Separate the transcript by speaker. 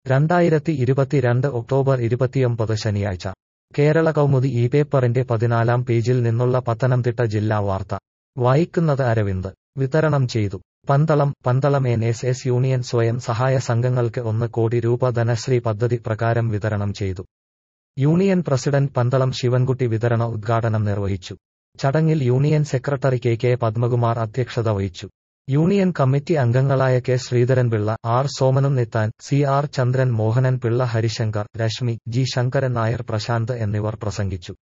Speaker 1: രണ്ടായിരത്തി ഇരുപത്തിരണ്ട് ഒക്ടോബർ ഇരുപത്തിയൊമ്പത് ശനിയാഴ്ച കേരള കൗമുദി ഈ പേപ്പറിന്റെ പതിനാലാം പേജിൽ നിന്നുള്ള പത്തനംതിട്ട ജില്ലാ വാർത്ത വായിക്കുന്നത് അരവിന്ദ് വിതരണം ചെയ്തു Pandalam Pandalam N S S union സ്വയം സഹായ സംഘങ്ങൾക്ക് ഒന്ന് കോടി രൂപ ധനശ്രീ പദ്ധതി പ്രകാരം വിതരണം ചെയ്തു യൂണിയൻ പ്രസിഡന്റ് പന്തളം ശിവൻകുട്ടി വിതരണ ഉദ്ഘാടനം നിർവഹിച്ചു ചടങ്ങിൽ union secretary K K Padmakumar അധ്യക്ഷത വഹിച്ചു യൂണിയൻ കമ്മിറ്റി അംഗങ്ങളായ K Sreedharan Pillai R സോമനംനിത്താൻ C R ചന്ദ്രൻ മോഹനൻ പിള്ള ഹരിശങ്കർ രശ്മി ജി ശങ്കരൻ നായർ പ്രശാന്ത് എന്നിവർ പ്രസംഗിച്ചു